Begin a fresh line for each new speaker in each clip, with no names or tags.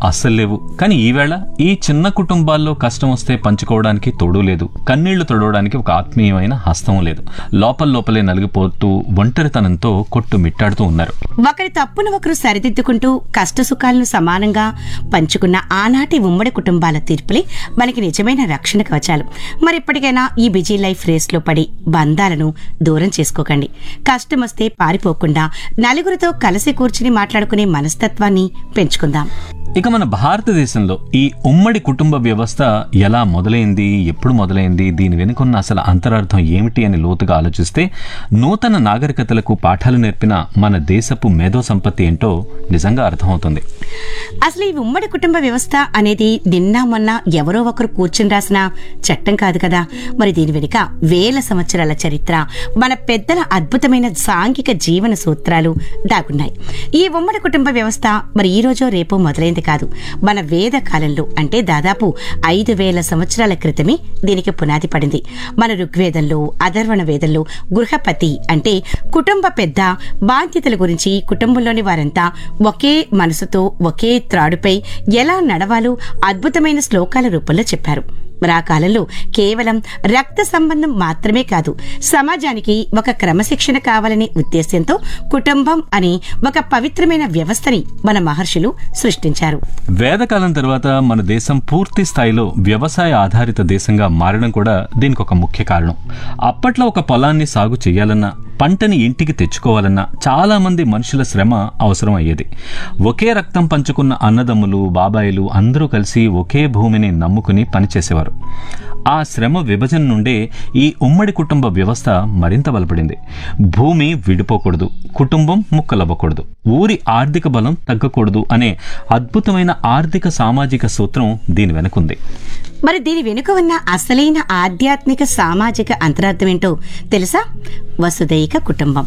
అస్సలు లేవు కానీ ఈవేళ ఈ చిన్న కుటుంబాల్లో కష్టం వస్తే పంచుకోవడానికి తోడు లేదు కన్నీళ్లు తొడవడానికి ఒక ఆత్మీయమైన హస్తం లేదు లోపల లోపలే నలిగిపోతూ ఒంటరితనంతో కొట్టు మిట్టాడుతూ ఉన్నారు
ఒకరి తప్పును ఒకరు సరిదిద్దుకుంటూ కష్ట సుఖాలను సమానంగా పంచుకున్న ఆనాటి ఉమ్మడి కుటుంబాల తీర్పులే మనకి నిజమైన రక్షణ కవచాలు మరి ఇప్పటికైనా ఈ బిజీ లైఫ్ రేస్లో పడి బంధాలను దూరం చేసుకోకండి కష్టం వస్తే పారిపోకుండా నలుగురితో కలిసి కూర్చుని మాట్లాడుకునే మనస్తత్వాన్ని పెంచుకుందాం
ఇక మన భారతదేశంలో ఈ ఉమ్మడి కుటుంబ వ్యవస్థ ఎలా మొదలైంది ఎప్పుడు మొదలైంది దీని వెనుకున్న అసలు అంతరార్థం ఏమిటి అని లోతుగా ఆలోచిస్తే నూతన నాగరికతలకు పాఠాలు నేర్పిన మన దేశపు మేధో సంపత్తి ఏంటో నిజంగా అర్థమవుతుంది
అసలు ఈ ఉమ్మడి కుటుంబ వ్యవస్థ అనేది నిన్న మొన్న ఎవరో ఒకరు కూర్చుని రాసిన చట్టం కాదు కదా మరి దీని వెనుక వేల సంవత్సరాల చరిత్ర మన పెద్దల అద్భుతమైన సాంఘిక జీవన సూత్రాలు దాగున్నాయి ఈ ఉమ్మడి కుటుంబ వ్యవస్థ మరి ఈ రోజో రేపో మొదలైంది కాదు మన వేద కాలంలో అంటే దాదాపు ఐదు వేల సంవత్సరాల క్రితమే దీనికి పునాది పడింది మన ఋగ్వేదంలో అధర్వణ వేదంలో గృహపతి అంటే కుటుంబ పెద్ద బాధ్యతల గురించి కుటుంబంలోని వారంతా ఒకే మనసుతో ఒకే త్రాడుపై ఎలా నడవాలో అద్భుతమైన శ్లోకాల రూపంలో చెప్పారు మరి ఆ కాలంలో కేవలం రక్త సంబంధం మాత్రమే కాదు సమాజానికి ఒక క్రమశిక్షణ కావాలనే ఉద్దేశ్యంతో కుటుంబం అనే ఒక పవిత్రమైన వ్యవస్థని మన మహర్షులు సృష్టించారు
వేదకాలం తర్వాత మన దేశం పూర్తి స్థాయిలో వ్యవసాయ ఆధారిత దేశంగా మారడం కూడా దీనికి ఒక ముఖ్య కారణం అప్పట్లో ఒక పొలాన్ని సాగు చేయాలన్నా పంటని ఇంటికి తెచ్చుకోవాలన్నా చాలా మంది మనుషుల శ్రమ అవసరం అయ్యేది ఒకే రక్తం పంచుకున్న అన్నదమ్ములు బాబాయిలు అందరూ కలిసి ఒకే భూమిని నమ్ముకుని పనిచేసేవారు ఆ శ్రమ విభజన నుండే ఈ ఉమ్మడి కుటుంబ వ్యవస్థ మరింత బలపడింది భూమి విడిపోకూడదు కుటుంబం ముక్కలవ్వకూడదు ఊరి ఆర్థిక బలం తగ్గకూడదు అనే అద్భుతమైన ఆర్థిక సామాజిక సూత్రం దీని వెనుకుంది
మరి దీని వెనుక ఉన్న అసలైన ఆధ్యాత్మిక సామాజిక అంతరార్థం ఏంటో తెలుసా వసుదైక కుటుంబం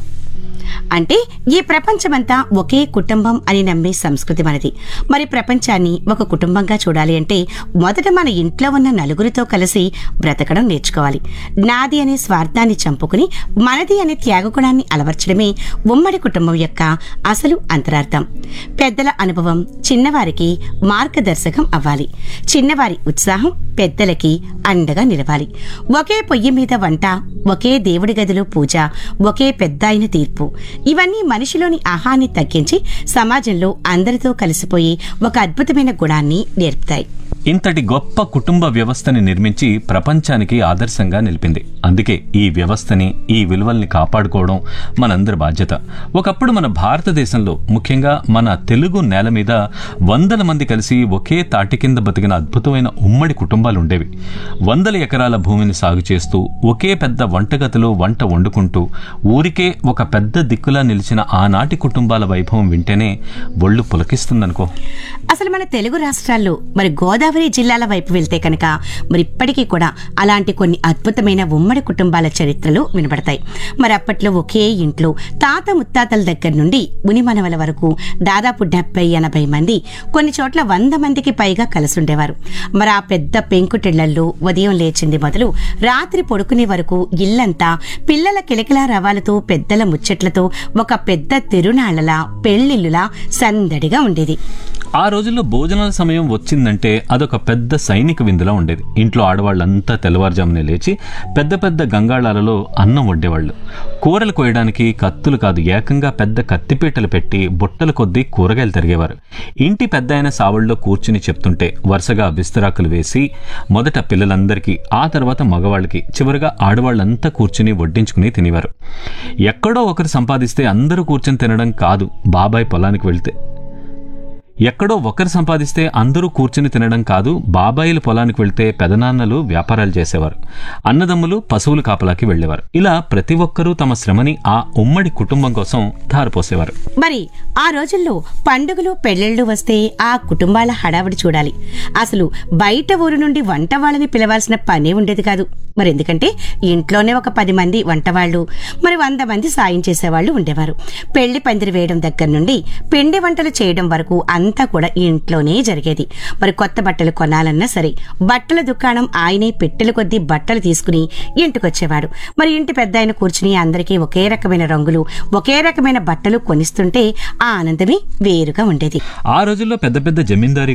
అంటే ఈ ప్రపంచమంతా ఒకే కుటుంబం అని నమ్మే సంస్కృతి మనది మరి ప్రపంచాన్ని ఒక కుటుంబంగా చూడాలి అంటే మొదట మన ఇంట్లో ఉన్న నలుగురితో కలిసి బ్రతకడం నేర్చుకోవాలి నాది అనే స్వార్థాన్ని చంపుకుని మనది అనే త్యాగగుణాన్ని అలవర్చడమే ఉమ్మడి కుటుంబం యొక్క అసలు అంతరార్థం పెద్దల అనుభవం చిన్నవారికి మార్గదర్శకం అవ్వాలి చిన్నవారి ఉత్సాహం పెద్దలకి అండగా నిలవాలి ఒకే పొయ్యి మీద వంట ఒకే దేవుడి గదిలో పూజ ఒకే పెద్దాయన తీర్పు ఇవన్నీ మనిషిలోని ఆహాన్ని తగ్గించి సమాజంలో అందరితో కలిసిపోయి ఒక అద్భుతమైన గుణాన్ని నేర్పుతాయి
ఇంతటి గొప్ప కుటుంబ వ్యవస్థని నిర్మించి ప్రపంచానికి ఆదర్శంగా నిలిపింది అందుకే ఈ వ్యవస్థని ఈ విలువల్ని కాపాడుకోవడం మనందరి బాధ్యత ఒకప్పుడు మన భారతదేశంలో ముఖ్యంగా మన తెలుగు నేల మీద వందల మంది కలిసి ఒకే తాటి కింద బతికిన అద్భుతమైన ఉమ్మడి కుటుంబాలు ఉండేవి వందల ఎకరాల భూమిని సాగు చేస్తూ ఒకే పెద్ద వంటగదిలో వంట వండుకుంటూ ఊరికే ఒక పెద్ద దిక్కులా నిలిచిన ఆనాటి కుటుంబాల వైభవం వింటేనే ఒళ్ళు పులకిస్తుందనుకో
అసలు మన తెలుగు రాష్ట్రాల్లో మరి గోదావరి జిల్లాల వైపు వెళ్తే కనుక మరి ఇప్పటికీ కూడా అలాంటి కొన్ని అద్భుతమైన ఉమ్మడి కుటుంబాల చరిత్రలు వినబడతాయి మరి అప్పట్లో ఒకే ఇంట్లో తాత ముత్తాతల దగ్గర నుండి మునిమనవల వరకు దాదాపు డెబ్బై ఎనభై మంది కొన్ని చోట్ల వంద మందికి పైగా కలిసి ఉండేవారు మరి ఆ పెద్ద పెంకుటిళ్లల్లో ఉదయం లేచింది మొదలు రాత్రి పడుకునే వరకు ఇల్లంతా పిల్లల కిలకిలా రవాలతో పెద్దల ముచ్చట్లతో ఒక పెద్ద తిరునాళ్లలా పెళ్లిళ్ళులా సందడిగా ఉండేది
ఆ రోజుల్లో భోజనాల సమయం వచ్చిందంటే అదొక పెద్ద సైనిక విందులా ఉండేది ఇంట్లో ఆడవాళ్ళంతా తెల్లవారుజామునే లేచి పెద్ద పెద్ద గంగాళాలలో అన్నం వండేవాళ్ళు కూరలు కోయడానికి కత్తులు కాదు ఏకంగా పెద్ద కత్తిపీటలు పెట్టి బుట్టల కొద్దీ కూరగాయలు తరిగేవారు ఇంటి పెద్ద అయిన సావుల్లో కూర్చుని చెప్తుంటే వరుసగా విస్తరాకులు వేసి మొదట పిల్లలందరికీ ఆ తర్వాత మగవాళ్ళకి చివరిగా ఆడవాళ్ళంతా కూర్చుని వడ్డించుకుని తినేవారు ఎక్కడో ఒకరు సంపాదిస్తే అందరూ కూర్చొని తినడం కాదు బాబాయ్ పొలానికి వెళ్తే ఎక్కడో ఒకరు సంపాదిస్తే అందరూ కూర్చుని తినడం కాదు బాబాయిల పొలానికి వెళ్తే పెదనాన్నలు వ్యాపారాలు చేసేవారు అన్నదమ్ములు పశువులు కాపలాకి వెళ్లేవారు ఇలా ప్రతి ఒక్కరూ తమ శ్రమని ఆ ఉమ్మడి కుటుంబం కోసం ధారపోసేవారు
మరి ఆ రోజుల్లో పండుగలు పెళ్లిళ్ళు వస్తే ఆ కుటుంబాల హడావిడి చూడాలి అసలు బయట ఊరు నుండి వంట వాళ్ళని పిలవాల్సిన పనే ఉండేది కాదు మరి ఎందుకంటే ఇంట్లోనే ఒక పది మంది వంటవాళ్ళు మరి వంద మంది సాయం చేసేవాళ్ళు ఉండేవారు పెళ్లి పందిరి వేయడం దగ్గర నుండి పిండి వంటలు చేయడం వరకు అంతా కూడా ఇంట్లోనే జరిగేది మరి కొత్త బట్టలు కొనాలన్నా సరే బట్టల దుకాణం ఆయనే పెట్టెల కొద్దీ బట్టలు తీసుకుని ఇంటికొచ్చేవాడు మరి ఇంటి పెద్ద ఆయన కూర్చుని అందరికీ ఒకే రకమైన రంగులు ఒకే రకమైన బట్టలు కొనిస్తుంటే ఆ ఆనందమే వేరుగా ఉండేది
ఆ రోజుల్లో పెద్ద పెద్ద జమీందారీ